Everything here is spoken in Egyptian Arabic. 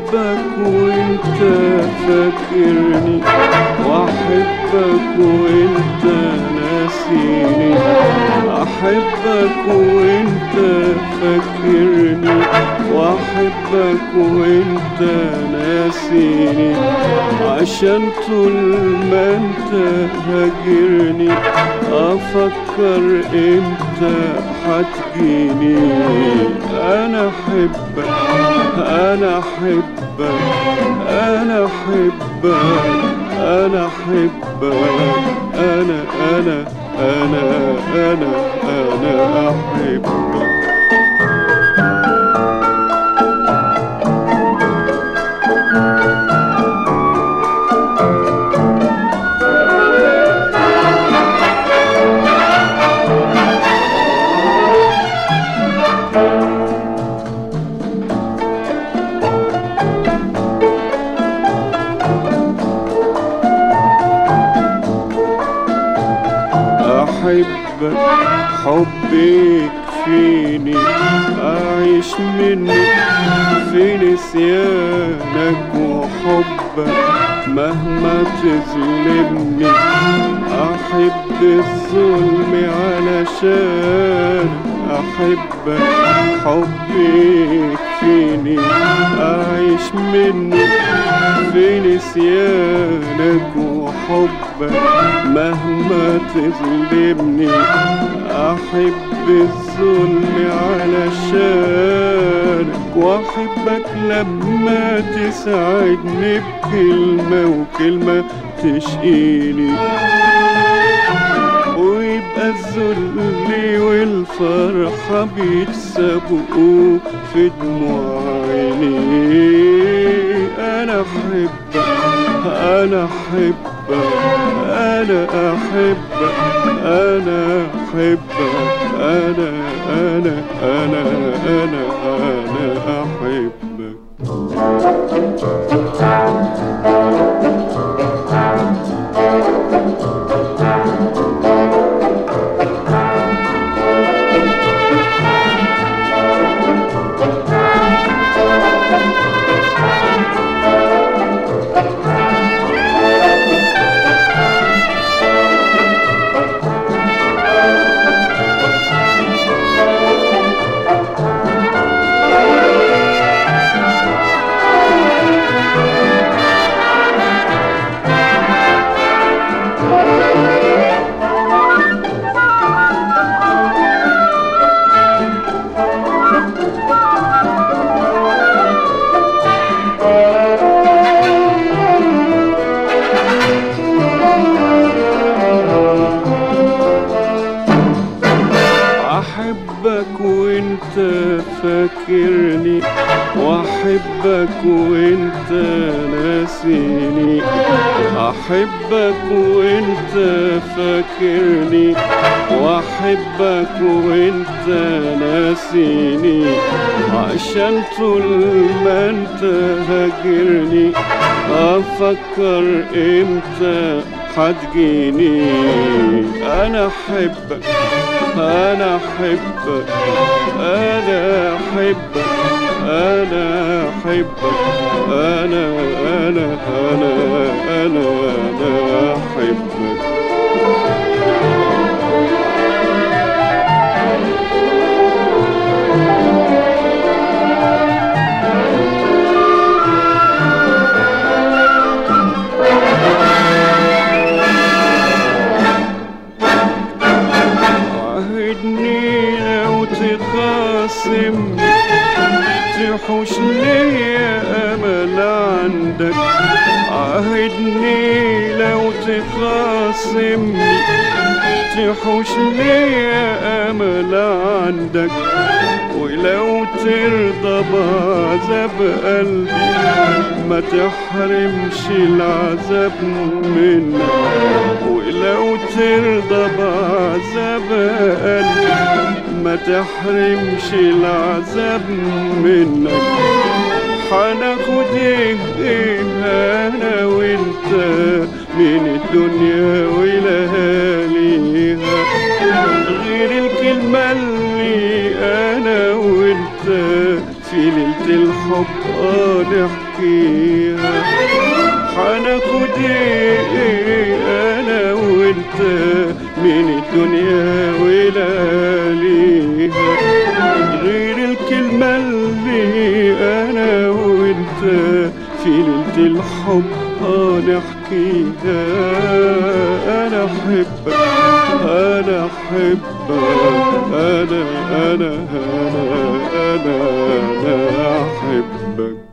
واحبك وانت فاكرني واحبك وانت ناسيني احبك وانت فاكرني واحبك وانت ناسيني عشان طول ما انت هاجرني افكر امتى هتجيني انا احبك انا احبك انا احبك انا احبك انا انا انا انا انا احبك أحبك حبي يكفيني أعيش منك في نسيانك وحبك مهما تظلمني أحب الظلم علشان أحبك حبي يكفيني أعيش منك في نسيانك وحبك مهما تظلمني أحب الظلم علشانك وأحبك لما تسعدني بكلمة وكلمة تشقيني ويبقى الذل والفرحة بيتسابقوا في دموع عيني أنا أحبك أنا أحبك أنا أحبك أنا أحبك أنا أنا أنا أنا أنا أحبك أحبك وانت فاكرني وأحبك وانت ناسيني أحبك وانت فاكرني وأحبك وانت ناسيني عشان طول ما انت هاجرني أفكر امتى هتجيني أنا أحبك أنا أحبك أنا أحبك أنا أحبك أنا أنا أنا أنا أنا أحبك عهدني لو تخاصمني تحوش ليا امل عندك عهدني لو تخاصمني تحوش ليا امل عندك ولو ترضى بعذاب قلبي ما تحرمش العذاب منك ولو ترضى بعذاب قلبي ما تحرمش العذاب منك هناخد ايه ايه انا وانت من الدنيا ولياليها غير الكلمة اللي انا وانت في ليلة الحب اه نحكيها حناخد ايه انا وانت من الدنيا ولياليها غير الكلمة اللي انا وانت في ليلة الحب اه نحكيها انا احبك انا احبك انا انا انا انا, أنا احبك